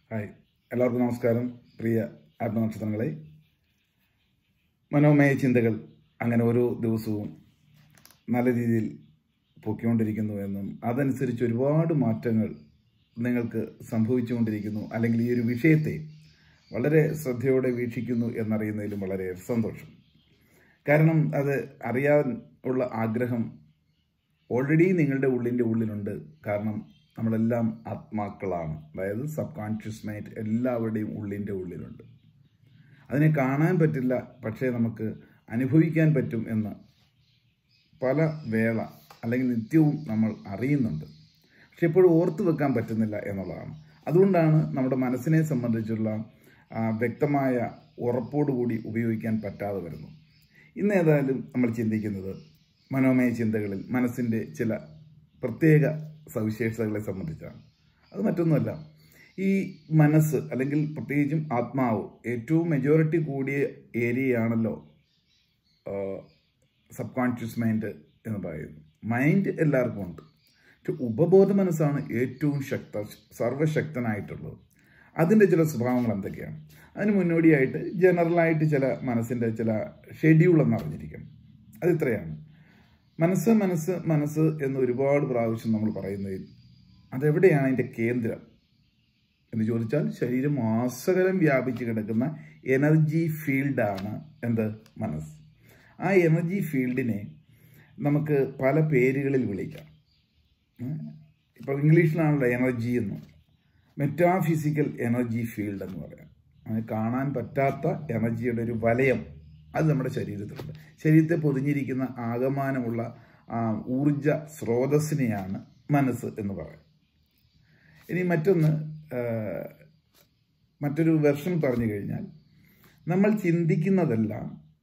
Hi എല്ലാവർക്കും നമസ്കാരം പ്രിയ ആത്മനക്ഷത്രങ്ങളെ മനോമയ ചിന്തകൾ അങ്ങനെ ഓരോ ദിവസവും നല്ല രീതിയിൽ പൊക്കിക്കൊണ്ടിരിക്കുന്നു എന്നും അതനുസരിച്ച് ഒരുപാട് മാറ്റങ്ങൾ നിങ്ങൾക്ക് സംഭവിച്ചുകൊണ്ടിരിക്കുന്നു അല്ലെങ്കിൽ ഈ ഒരു വിഷയത്തെ വളരെ ശ്രദ്ധയോടെ വീക്ഷിക്കുന്നു എന്നറിയുന്നതിലും വളരെ സന്തോഷം കാരണം അത് അറിയാൻ ഉള്ള ആഗ്രഹം ഓൾറെഡി നിങ്ങളുടെ ഉള്ളിൻ്റെ ഉള്ളിലുണ്ട് കാരണം നമ്മളെല്ലാം ആത്മാക്കളാണ് അതായത് സബ് കോൺഷ്യസ് മൈൻഡ് എല്ലാവരുടെയും ഉള്ളിൻ്റെ ഉള്ളിലുണ്ട് അതിനെ കാണാൻ പറ്റില്ല പക്ഷേ നമുക്ക് അനുഭവിക്കാൻ പറ്റും എന്ന് പല വേള അല്ലെങ്കിൽ നിത്യവും നമ്മൾ അറിയുന്നുണ്ട് പക്ഷെ എപ്പോഴും ഓർത്തു വെക്കാൻ പറ്റുന്നില്ല എന്നുള്ളതാണ് അതുകൊണ്ടാണ് നമ്മുടെ മനസ്സിനെ സംബന്ധിച്ചുള്ള ആ, വ്യക്തമായ ഉറപ്പോടുകൂടി ഉപയോഗിക്കാൻ പറ്റാതെ വരുന്നു ഇന്ന് ഏതായാലും നമ്മൾ ചിന്തിക്കുന്നത് മനോമയ ചിന്തകളിൽ മനസ്സിൻ്റെ ചില പ്രത്യേക സവിശേഷതകളെ സംബന്ധിച്ചാണ് അത് മറ്റൊന്നുമല്ല ഈ മനസ്സ് അല്ലെങ്കിൽ പ്രത്യേകിച്ചും ആത്മാവ് ഏറ്റവും മെജോറിറ്റി കൂടിയ ഏരിയയാണല്ലോ സബ് കോൺഷ്യസ് മൈൻഡ് എന്ന് പറയുന്നത് മൈൻഡ് എല്ലാവർക്കും ഉണ്ട് പക്ഷെ ഉപബോധ മനസ്സാണ് ഏറ്റവും ശക്ത സർവശക്തനായിട്ടുള്ളത് അതിൻ്റെ ചില സ്വഭാവങ്ങൾ എന്തൊക്കെയാണ് അതിന് മുന്നോടിയായിട്ട് ജനറലായിട്ട് ചില മനസ്സിൻ്റെ ചില ഷെഡ്യൂൾ എന്ന് അറിഞ്ഞിരിക്കണം അത് ഇത്രയാണ് മനസ്സ് മനസ്സ് മനസ്സ് എന്ന് ഒരുപാട് പ്രാവശ്യം നമ്മൾ പറയുന്നതിൽ അതെവിടെയാണ് അതിൻ്റെ കേന്ദ്രം എന്ന് ചോദിച്ചാൽ ശരീരം മാസകലം വ്യാപിച്ച് കിടക്കുന്ന എനർജി ഫീൽഡാണ് എന്ത് മനസ്സ് ആ എനർജി ഫീൽഡിനെ നമുക്ക് പല പേരുകളിൽ വിളിക്കാം ഇപ്പോൾ ഇംഗ്ലീഷിലാണല്ലോ എനർജി എന്ന് മെറ്റാഫിസിക്കൽ എനർജി ഫീൽഡ് എന്ന് പറയാം അത് കാണാൻ പറ്റാത്ത എനർജിയുടെ ഒരു വലയം അത് നമ്മുടെ ശരീരത്തിലുണ്ട് ശരീരത്തെ പൊതിഞ്ഞിരിക്കുന്ന ആകമാനമുള്ള ആ ഊർജ സ്രോതസ്സിനെയാണ് മനസ്സ് എന്ന് പറയാം ഇനി മറ്റൊന്ന് ആ, മറ്റൊരു വെർഷൻ പറഞ്ഞു കഴിഞ്ഞാൽ നമ്മൾ ചിന്തിക്കുന്നതെല്ലാം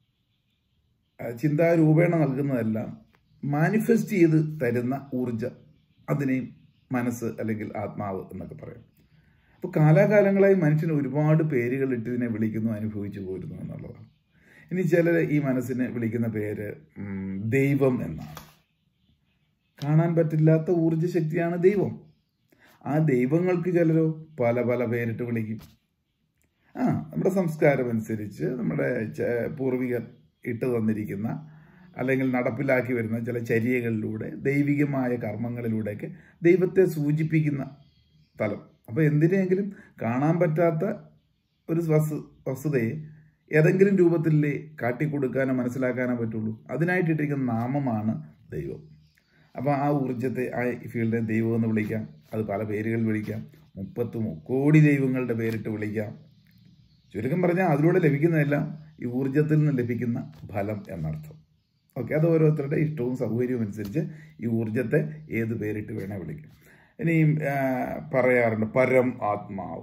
ആ, ചിന്താരൂപേണ നൽകുന്നതെല്ലാം മാനിഫെസ്റ്റ് ചെയ്ത് തരുന്ന ഊർജം അതിനെയും മനസ്സ് അല്ലെങ്കിൽ ആത്മാവ് എന്നൊക്കെ പറയാം അപ്പോൾ കാലാകാലങ്ങളായി മനുഷ്യന് ഒരുപാട് പേരുകൾ ഇട്ട് ഇതിനെ വിളിക്കുന്നു അനുഭവിച്ചു പോരുന്നു എന്നുള്ളതാണ് ഇനി ചിലർ ഈ മനസ്സിനെ വിളിക്കുന്ന പേര് ഉം, ദൈവം എന്നാണ് കാണാൻ പറ്റില്ലാത്ത ഊർജ്ജശക്തിയാണ് ദൈവം ആ ദൈവങ്ങൾക്ക് ചിലരോ പല പല പേരിട്ട് വിളിക്കും ആ നമ്മുടെ സംസ്കാരം അനുസരിച്ച് നമ്മുടെ ച- പൂർവികർ ഇട്ട് തന്നിരിക്കുന്ന അല്ലെങ്കിൽ നടപ്പിലാക്കി വരുന്ന ചില ചര്യകളിലൂടെ ദൈവികമായ കർമ്മങ്ങളിലൂടെയൊക്കെ ദൈവത്തെ സൂചിപ്പിക്കുന്ന തലം അപ്പോൾ എന്തിനെങ്കിലും കാണാൻ പറ്റാത്ത ഒരു വസ്തു വസ്തുതയെ ഏതെങ്കിലും രൂപത്തിലേ കാട്ടിക്കൊടുക്കാനോ മനസ്സിലാക്കാനോ പറ്റുള്ളൂ അതിനായിട്ടിട്ടിരിക്കുന്ന നാമമാണ് ദൈവം അപ്പോൾ ആ ഊർജ്ജത്തെ ആ ഫീൽഡിനെ ദൈവം എന്ന് വിളിക്കാം അത് പല പേരുകളിൽ വിളിക്കാം മുപ്പത്ത് കോടി ദൈവങ്ങളുടെ പേരിട്ട് വിളിക്കാം ചുരുക്കം പറഞ്ഞാൽ അതിലൂടെ ലഭിക്കുന്നതെല്ലാം ഈ ഊർജ്ജത്തിൽ നിന്ന് ലഭിക്കുന്ന ഫലം എന്നർത്ഥം ഓക്കെ അത് ഓരോരുത്തരുടെ ഇഷ്ടവും സൗകര്യവും അനുസരിച്ച് ഈ ഊർജ്ജത്തെ ഏത് പേരിട്ട് വേണേൽ വിളിക്കാം ഇനിയും ആ, പറയാറുണ്ട് പരം ആത്മാവ്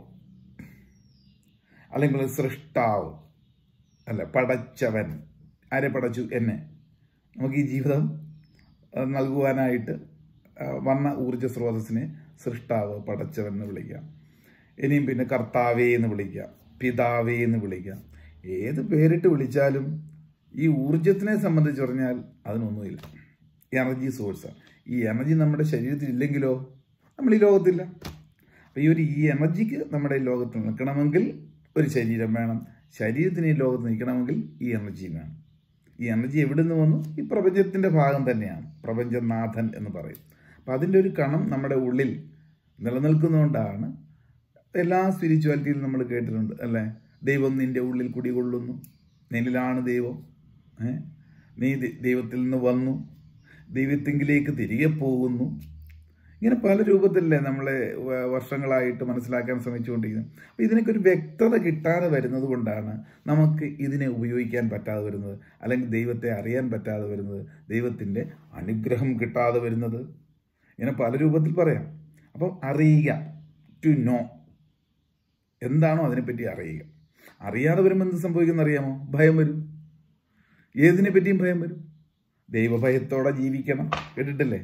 അല്ലെങ്കിൽ സൃഷ്ടാവ് അല്ല പടച്ചവൻ ആരെ പടച്ചു എന്നെ നമുക്ക് ഈ ജീവിതം ആ, നൽകുവാനായിട്ട് ആ, വന്ന ഊർജ്ജ സ്രോതസ്സിനെ സൃഷ്ടാവ് പടച്ചവൻ എന്ന് വിളിക്കാം ഇനിയും പിന്നെ കർത്താവേ എന്ന് വിളിക്കാം പിതാവേ എന്ന് വിളിക്കാം ഏത് പേരിട്ട് വിളിച്ചാലും ഈ ഊർജത്തിനെ സംബന്ധിച്ച് പറഞ്ഞാൽ അതിനൊന്നുമില്ല എനർജി സോഴ്സാണ് ഈ എനർജി നമ്മുടെ ശരീരത്തിൽ ഇല്ലെങ്കിലോ നമ്മൾ ഈ ലോകത്തില്ല അപ്പോൾ ഈ ഒരു ഈ എനർജിക്ക് നമ്മുടെ ഈ ലോകത്ത് നിൽക്കണമെങ്കിൽ ഒരു ശരീരം വേണം ശരീരത്തിന് ഈ ലോകത്ത് നിൽക്കണമെങ്കിൽ ഈ എനർജിയും വേണം ഈ എനർജി എവിടെ നിന്ന് വന്നു ഈ പ്രപഞ്ചത്തിൻ്റെ ഭാഗം തന്നെയാണ് പ്രപഞ്ചനാഥൻ എന്ന് പറയും അപ്പം അതിൻ്റെ ഒരു കണം നമ്മുടെ ഉള്ളിൽ നിലനിൽക്കുന്നതുകൊണ്ടാണ് എല്ലാ സ്പിരിച്വാലിറ്റിയിലും നമ്മൾ കേട്ടിട്ടുണ്ട് അല്ലേ ദൈവം നിൻ്റെ ഉള്ളിൽ കുടികൊള്ളുന്നു നിന്നിലാണ് ദൈവം ഏ? നീ ദ- ദൈവത്തിൽ നിന്ന് വന്നു ദൈവത്തെങ്കിലേക്ക് തിരികെ പോകുന്നു ഇങ്ങനെ പല രൂപത്തിലല്ലേ നമ്മളെ വ- വർഷങ്ങളായിട്ട് മനസ്സിലാക്കാൻ ശ്രമിച്ചുകൊണ്ടിരിക്കുന്നത് അപ്പോൾ ഇതിനൊക്കെ ഒരു വ്യക്തത കിട്ടാതെ വരുന്നത് കൊണ്ടാണ് നമുക്ക് ഇതിനെ ഉപയോഗിക്കാൻ പറ്റാതെ വരുന്നത് അല്ലെങ്കിൽ ദൈവത്തെ അറിയാൻ പറ്റാതെ വരുന്നത് ദൈവത്തിൻ്റെ അനുഗ്രഹം കിട്ടാതെ വരുന്നത് ഇങ്ങനെ പല രൂപത്തിൽ പറയാം അപ്പം അറിയുക ടു നോ എന്താണോ അതിനെപ്പറ്റി അറിയുക അറിയാതെ വരുമ്പോൾ എന്ത് സംഭവിക്കുന്ന അറിയാമോ ഭയം വരും ഏതിനെ പറ്റിയും ഭയം വരും ദൈവഭയത്തോടെ ജീവിക്കണം കേട്ടിട്ടില്ലേ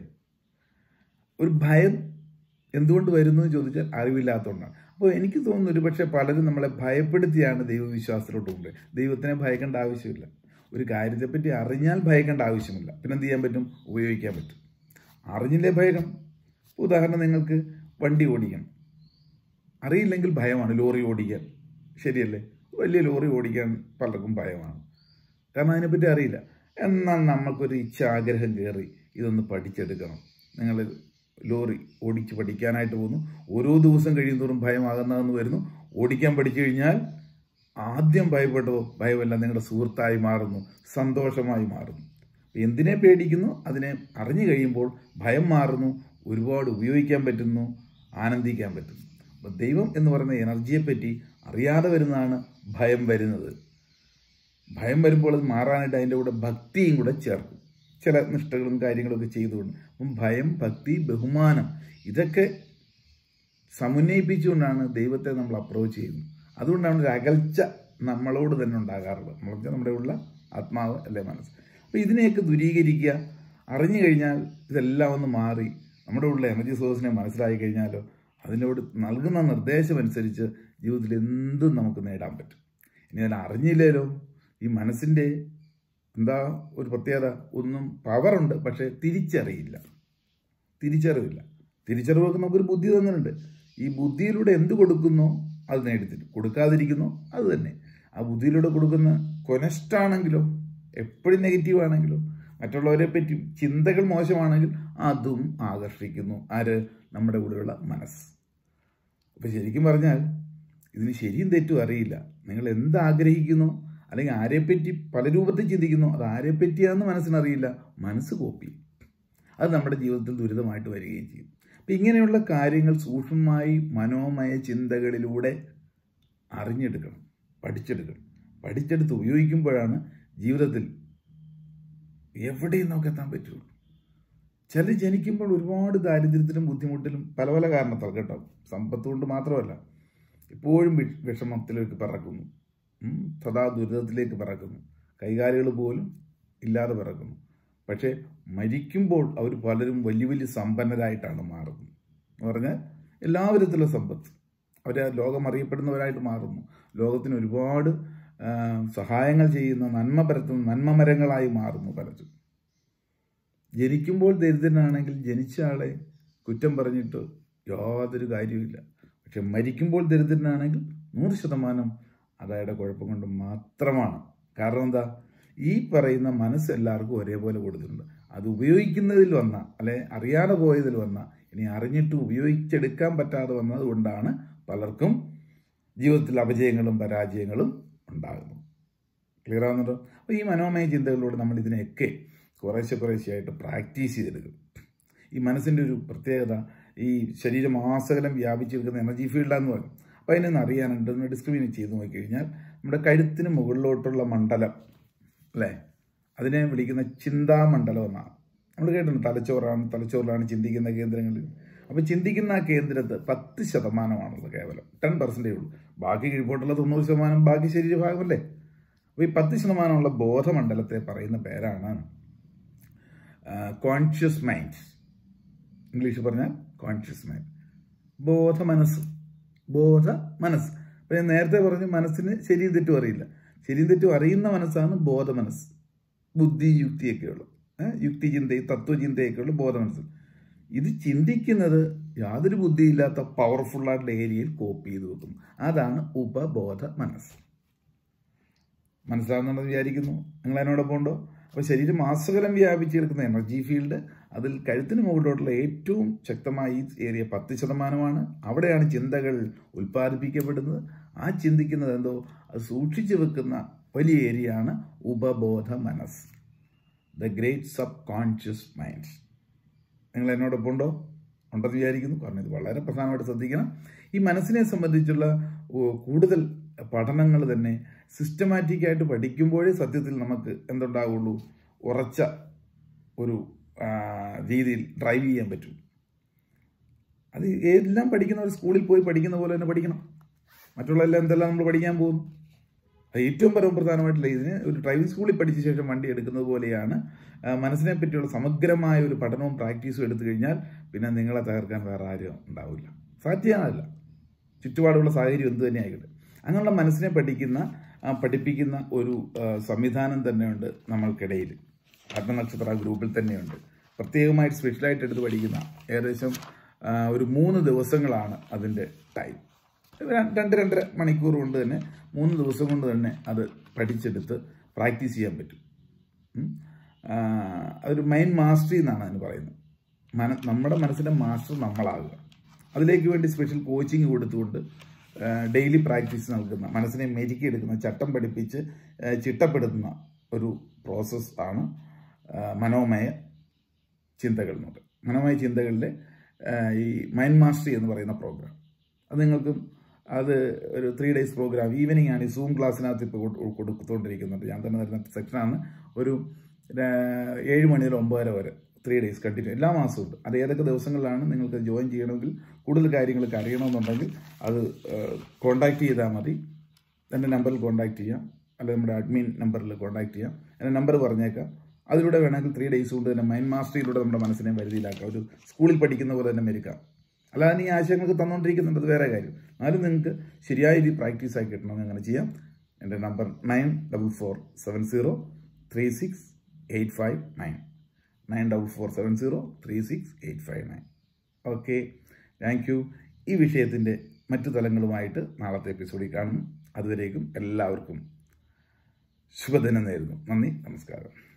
ഒരു ഭയം എന്തുകൊണ്ട് വരുന്നു എന്ന് ചോദിച്ചാൽ അറിവില്ലാത്തതുകൊണ്ടാണ് അപ്പോൾ എനിക്ക് തോന്നുന്നു ഒരു പക്ഷേ പലരും നമ്മളെ ഭയപ്പെടുത്തിയാണ് ദൈവവിശ്വാസത്തിലോട്ട് കൊണ്ടുപോയി ദൈവത്തിനെ ഭയക്കേണ്ട ആവശ്യമില്ല ഒരു കാര്യത്തെപ്പറ്റി അറിഞ്ഞാൽ ഭയക്കേണ്ട ആവശ്യമില്ല പിന്നെ എന്ത് ചെയ്യാൻ പറ്റും ഉപയോഗിക്കാൻ പറ്റും അറിഞ്ഞില്ലേ ഭയക്കണം ഉദാഹരണം നിങ്ങൾക്ക് വണ്ടി ഓടിക്കണം അറിയില്ലെങ്കിൽ ഭയമാണ് ലോറി ഓടിക്കാൻ ശരിയല്ലേ വലിയ ലോറി ഓടിക്കാൻ പലർക്കും ഭയമാണ് കാരണം അതിനെപ്പറ്റി അറിയില്ല എന്നാൽ നമുക്കൊരു ഇച്ഛ ആഗ്രഹം കയറി ഇതൊന്ന് പഠിച്ചെടുക്കണം നിങ്ങൾ ലോറി ഓടിച്ച് പഠിക്കാനായിട്ട് പോകുന്നു ഓരോ ദിവസം കഴിയുന്തോറും ഭയമാകുന്നതെന്ന് വരുന്നു ഓടിക്കാൻ പഠിച്ചു കഴിഞ്ഞാൽ ആദ്യം ഭയപ്പെട്ടോ ഭയമല്ല നിങ്ങളുടെ സുഹൃത്തായി മാറുന്നു സന്തോഷമായി മാറുന്നു എന്തിനെ പേടിക്കുന്നു അതിനെ അറിഞ്ഞു കഴിയുമ്പോൾ ഭയം മാറുന്നു ഒരുപാട് ഉപയോഗിക്കാൻ പറ്റുന്നു ആനന്ദിക്കാൻ പറ്റുന്നു അപ്പോൾ ദൈവം എന്ന് പറയുന്ന എനർജിയെപ്പറ്റി അറിയാതെ വരുന്നതാണ് ഭയം വരുന്നത് ഭയം വരുമ്പോൾ അത് മാറാനായിട്ട് അതിൻ്റെ കൂടെ ഭക്തിയും കൂടെ ചേർക്കും ചില നിഷ്ഠകളും കാര്യങ്ങളൊക്കെ ചെയ്തുകൊണ്ട് അപ്പം ഭയം ഭക്തി ബഹുമാനം ഇതൊക്കെ സമന്വയിപ്പിച്ചുകൊണ്ടാണ് ദൈവത്തെ നമ്മൾ അപ്രോച്ച് ചെയ്യുന്നത് അതുകൊണ്ടാണ് ഒരു അകൽച്ച നമ്മളോട് തന്നെ ഉണ്ടാകാറുള്ളത് നമ്മൾ നമ്മുടെ ഉള്ള ആത്മാവ് അല്ലെ മനസ്സ് അപ്പോൾ ഇതിനെയൊക്കെ ദൂരീകരിക്കുക അറിഞ്ഞു കഴിഞ്ഞാൽ ഇതെല്ലാം ഒന്ന് മാറി നമ്മുടെ ഉള്ള എനർജി സോഴ്സിനെ മനസ്സിലായി കഴിഞ്ഞാലോ അതിനോട് നൽകുന്ന നിർദ്ദേശം അനുസരിച്ച് ജീവിതത്തിൽ എന്തും നമുക്ക് നേടാൻ പറ്റും ഇനി അതിനെ അറിഞ്ഞില്ലേലോ ഈ മനസ്സിൻ്റെ എന്താ ഒരു പ്രത്യേകത ഒന്നും പവറുണ്ട് പക്ഷേ തിരിച്ചറിയില്ല തിരിച്ചറിവില്ല തിരിച്ചറിവൊക്കെ നമുക്കൊരു ബുദ്ധി തന്നിട്ടുണ്ട് ഈ ബുദ്ധിയിലൂടെ എന്ത് കൊടുക്കുന്നോ അത് നേടിത്തരും കൊടുക്കാതിരിക്കുന്നോ അത് തന്നെ ആ ബുദ്ധിയിലൂടെ കൊടുക്കുന്ന കൊനസ്റ്റാണെങ്കിലോ എപ്പോഴും നെഗറ്റീവ് ആണെങ്കിലോ മറ്റുള്ളവരെ പറ്റി ചിന്തകൾ മോശമാണെങ്കിൽ അതും ആകർഷിക്കുന്നു ആര് നമ്മുടെ കൂടെയുള്ള മനസ്സ് അപ്പം ശരിക്കും പറഞ്ഞാൽ ഇതിന് ശരിയും തെറ്റും അറിയില്ല നിങ്ങൾ എന്ത് ആഗ്രഹിക്കുന്നോ അല്ലെങ്കിൽ ആരെപ്പറ്റി പല രൂപത്തിൽ ചിന്തിക്കുന്നോ അത് ആരെപ്പറ്റിയാണെന്ന് മനസ്സിനറിയില്ല മനസ്സ് കോപ്പി അത് നമ്മുടെ ജീവിതത്തിൽ ദുരിതമായിട്ട് വരികയും ചെയ്യും അപ്പം ഇങ്ങനെയുള്ള കാര്യങ്ങൾ സൂക്ഷ്മമായി മനോമയ ചിന്തകളിലൂടെ അറിഞ്ഞെടുക്കണം പഠിച്ചെടുക്കണം പഠിച്ചെടുത്ത് ഉപയോഗിക്കുമ്പോഴാണ് ജീവിതത്തിൽ എവിടെയും നമുക്ക് എത്താൻ പറ്റുള്ളൂ ചിലർ ജനിക്കുമ്പോൾ ഒരുപാട് ദാരിദ്ര്യത്തിലും ബുദ്ധിമുട്ടിലും പല പല കാരണത്താൽ കേട്ടോ സമ്പത്ത് കൊണ്ട് മാത്രമല്ല എപ്പോഴും വി- വിഷമത്തിലേക്ക് പറക്കുന്നു ഉം, സദാ ദുരിതത്തിലേക്ക് പറക്കുന്നു കൈകാലുകൾ പോലും ഇല്ലാതെ പിറക്കുന്നു പക്ഷേ മരിക്കുമ്പോൾ അവർ പലരും വലിയ വലിയ സമ്പന്നരായിട്ടാണ് മാറുന്നത് എന്ന് പറഞ്ഞാൽ എല്ലാ വിധത്തിലുള്ള സമ്പത്ത് അവർ ലോകം അറിയപ്പെടുന്നവരായിട്ട് മാറുന്നു ലോകത്തിന് ഒരുപാട് ആ, സഹായങ്ങൾ ചെയ്യുന്ന നന്മ പരത്തുന്ന നന്മ മരങ്ങളായി മാറുന്നു പലരും ജനിക്കുമ്പോൾ ദരിദ്രനാണെങ്കിൽ ജനിച്ച ആളെ കുറ്റം പറഞ്ഞിട്ട് യാതൊരു കാര്യവുമില്ല പക്ഷെ മരിക്കുമ്പോൾ ദരിദ്രനാണെങ്കിൽ നൂറ് ശതമാനം അതയാളുടെ കുഴപ്പം കൊണ്ട് മാത്രമാണ് കാരണം എന്താ ഈ പറയുന്ന മനസ്സ് എല്ലാവർക്കും ഒരേപോലെ കൊടുത്തിട്ടുണ്ട് അത് ഉപയോഗിക്കുന്നതിൽ വന്ന അല്ലെ അറിയാതെ പോയതിൽ വന്ന ഇനി അറിഞ്ഞിട്ട് ഉപയോഗിച്ചെടുക്കാൻ പറ്റാതെ വന്നത് കൊണ്ടാണ് പലർക്കും ജീവിതത്തിൽ അപജയങ്ങളും പരാജയങ്ങളും ഉണ്ടാകുന്നത് ക്ലിയർ ആവുന്നുണ്ടോ അപ്പോൾ ഈ മനോമയ ചിന്തകളിലൂടെ നമ്മൾ ഇതിനെയൊക്കെ കുറേശ്ശെ കുറേശ്ശെയായിട്ട് പ്രാക്ടീസ് ചെയ്തെടുക്കും ഈ മനസ്സിൻ്റെ ഒരു പ്രത്യേകത ഈ ശരീരം ആസകലം വ്യാപിച്ചിരിക്കുന്ന എനർജി ഫീൽഡാന്ന് പറയും അപ്പോൾ അതിനൊന്ന് അറിയാനുണ്ട് ഒന്ന് ഡിസ്ക്രിമിനേറ്റ് ചെയ്ത് നോക്കിക്കഴിഞ്ഞാൽ നമ്മുടെ കഴുത്തിന് മുകളിലോട്ടുള്ള മണ്ഡലം അല്ലേ അതിനെ വിളിക്കുന്ന ചിന്താമണ്ഡലം എന്നാണ് നമ്മൾ കേട്ടിട്ടുണ്ട് തലച്ചോറാണ് തലച്ചോറിലാണ് ചിന്തിക്കുന്ന കേന്ദ്രങ്ങളിൽ അപ്പോൾ ചിന്തിക്കുന്ന ആ കേന്ദ്രത്ത് പത്ത് ശതമാനമാണുള്ളത് കേവലം ടെൻ പെർസെൻറ്റേ ഉള്ളൂ ബാക്കി കീഴ്പോട്ടുള്ള തൊണ്ണൂറ് ശതമാനം ബാക്കി ശരീരഭാഗമല്ലേ അപ്പോൾ ഈ പത്ത് ശതമാനമുള്ള ബോധമണ്ഡലത്തെ പറയുന്ന പേരാണ് കോൺഷ്യസ് മൈൻഡ് ഇംഗ്ലീഷ് പറഞ്ഞാൽ കോൺഷ്യസ് മൈൻഡ് ബോധ മനസ്സ് ബോധ മനസ്സ് അപ്പം ഞാൻ നേരത്തെ പറഞ്ഞു മനസ്സിന് ശരിയും തെറ്റും അറിയില്ല ശരിയും തെറ്റും അറിയുന്ന മനസ്സാണ് ബോധ മനസ്സ് ബുദ്ധി യുക്തിയൊക്കെയുള്ളു ഏഹ് യുക്തി ചിന്തയും തത്വചിന്തയൊക്കെയുള്ള ബോധ മനസ്സ് ഇത് ചിന്തിക്കുന്നത് യാതൊരു ബുദ്ധിയില്ലാത്ത പവർഫുള്ളായിട്ടുള്ള ഏരിയയിൽ കോപ്പി ചെയ്ത് വെക്കും അതാണ് ഉപബോധ മനസ്സ് മനസ്സിലാവുന്നുണ്ടെന്ന് വിചാരിക്കുന്നു നിങ്ങൾ അതിനോടൊപ്പം ഉണ്ടോ അപ്പോൾ ശരീരം മാസകലം വ്യാപിച്ച് കിടക്കുന്ന എനർജി ഫീൽഡ് അതിൽ കഴുത്തിന് മുകളിലോട്ടുള്ള ഏറ്റവും ശക്തമായ ഈ ഏരിയ പത്ത് ശതമാനമാണ് അവിടെയാണ് ചിന്തകൾ ഉൽപ്പാദിപ്പിക്കപ്പെടുന്നത് ആ ചിന്തിക്കുന്നത് എന്തോ അത് സൂക്ഷിച്ചു വെക്കുന്ന വലിയ ഏരിയയാണ് ഉപബോധ മനസ്സ് the great subconscious mind നിങ്ങൾ എന്നോടൊപ്പം ഉണ്ടോ ഉണ്ടെന്ന് വിചാരിക്കുന്നു കാരണം ഇത് വളരെ പ്രധാനമായിട്ട് ശ്രദ്ധിക്കണം ഈ മനസ്സിനെ സംബന്ധിച്ചുള്ള ഓ, കൂടുതൽ പഠനങ്ങൾ തന്നെ സിസ്റ്റമാറ്റിക് ആയിട്ട് പഠിക്കുമ്പോഴേ സത്യത്തിൽ നമുക്ക് എന്തുണ്ടാവുള്ളൂ ഉറച്ച ഒരു ആ, രീതിയിൽ ഡ്രൈവ് ചെയ്യാൻ പറ്റും അത് എല്ലാം പഠിക്കുന്ന ഒരു സ്കൂളിൽ പോയി പഠിക്കുന്ന പോലെ തന്നെ പഠിക്കണം മറ്റുള്ള എല്ലാം എന്തെല്ലാം നമ്മൾ പഠിക്കാൻ പോകുന്നു അത് ഏറ്റവും പരമ പ്രധാനമായിട്ടുള്ള ഇതിന് ഒരു ഡ്രൈവിംഗ് സ്കൂളിൽ പഠിച്ച ശേഷം വണ്ടി എടുക്കുന്നത് പോലെയാണ് ആ, മനസ്സിനെ പറ്റിയുള്ള സമഗ്രമായ ഒരു പഠനവും പ്രാക്ടീസും എടുത്തു കഴിഞ്ഞാൽ പിന്നെ നിങ്ങളെ തകർക്കാൻ വേറെ ആരും ഉണ്ടാവില്ല സാധ്യമാണല്ല ചുറ്റുപാടുള്ള സാഹചര്യം എന്ത് തന്നെ ആയിക്കോട്ടെ അങ്ങനെയുള്ള മനസ്സിനെ പഠിക്കുന്ന ആ, പഠിപ്പിക്കുന്ന ഒരു ആ, സംവിധാനം തന്നെയുണ്ട് നമ്മൾക്കിടയിൽ ആത്മനക്ഷത്ര ഗ്രൂപ്പിൽ തന്നെയുണ്ട് പ്രത്യേകമായിട്ട് സ്പെഷ്യലായിട്ട് എടുത്ത് പഠിക്കുന്ന ഏകദേശം ആ, ഒരു മൂന്ന് ദിവസങ്ങളാണ് അതിൻ്റെ ടൈം ര- രണ്ട് രണ്ടര മണിക്കൂർ കൊണ്ട് തന്നെ മൂന്ന് ദിവസം കൊണ്ട് തന്നെ അത് പഠിച്ചെടുത്ത് പ്രാക്ടീസ് ചെയ്യാൻ പറ്റും ഉം. ആ, അതൊരു മൈൻഡ് മാസ്റ്ററി എന്നാണ് അതിന് പറയുന്നത് മന നമ്മുടെ മനസ്സിൻ്റെ മാസ്റ്റർ നമ്മളാകുക അതിലേക്ക് വേണ്ടി സ്പെഷ്യൽ കോച്ചിങ് കൊടുത്തുകൊണ്ട് ഡെയിലി പ്രാക്ടീസ് നൽകുന്ന മനസ്സിനെ മെരുക്കിയെടുക്കുന്ന ചട്ടം പഠിപ്പിച്ച് ആ, ചിട്ടപ്പെടുത്തുന്ന ഒരു പ്രോസസ്സ് ആണ് ആ, മനോമയ ചിന്തകൾ എന്ന് പറയും മനോമയ ചിന്തകളിലെ ആ, ഈ മൈൻഡ് മാസ്റ്ററി എന്ന് പറയുന്ന പ്രോഗ്രാം അത് നിങ്ങൾക്കും അത് ഒരു ത്രീ ഡേയ്സ് പ്രോഗ്രാം ഈവനിങ് ആണ് ഈ സൂം ക്ലാസ്സിനകത്ത് ഇപ്പോൾ കൊടു- കൊടുത്തുകൊണ്ടിരിക്കുന്നുണ്ട് ഞാൻ തന്നെ തരുന്ന സെക്ഷനാണ് ഒരു ആ, ഏഴ് മണി മുതൽ ഒമ്പതര വരെ ത്രീ ഡേയ്സ് കണ്ടിന്യൂ എല്ലാ മാസവും ഉണ്ട് അത് ഏതൊക്കെ ദിവസങ്ങളിലാണ് നിങ്ങൾക്ക് ജോയിൻ ചെയ്യണമെങ്കിൽ കൂടുതൽ കാര്യങ്ങളൊക്കെ അറിയണമെന്നുണ്ടെങ്കിൽ അത് കോൺടാക്റ്റ് ചെയ്താൽ മതി എൻ്റെ നമ്പറിൽ കോൺടാക്റ്റ് ചെയ്യാം അല്ലെങ്കിൽ നമ്മുടെ അഡ്മിൻ നമ്പറിൽ കോൺടാക്റ്റ് ചെയ്യാം എൻ്റെ നമ്പർ പറഞ്ഞേക്കാം അതിലൂടെ വേണമെങ്കിൽ ത്രീ ഡേയ്സ് കൊണ്ട് തന്നെ മൈൻഡ് മാസ്റ്ററിയിലൂടെ നമ്മുടെ മനസ്സിനെ വരുതിയിലാക്കാം ഒരു സ്കൂളിൽ പഠിക്കുന്ന പോലെ തന്നെ മെരുക്കാം അല്ലാതെ ഈ ആശയങ്ങൾക്ക് തന്നുകൊണ്ടിരിക്കുന്നുണ്ട് അത് വേറെ കാര്യം എന്നാലും നിങ്ങൾക്ക് ശരിയായ രീതി പ്രാക്ടീസ് ആക്കി കിട്ടണമെങ്കിൽ അങ്ങനെ ചെയ്യാം എൻ്റെ number nine double four seven zero three six eight five nine nine double four seven zero three six eight five nine okay thank you ഈ വിഷയത്തിൻ്റെ മറ്റു തലങ്ങളുമായിട്ട് നാളത്തെ എപ്പിസോഡിൽ കാണും അതുവരേക്കും എല്ലാവർക്കും ശുഭദിനം നേരുന്നു നന്ദി നമസ്കാരം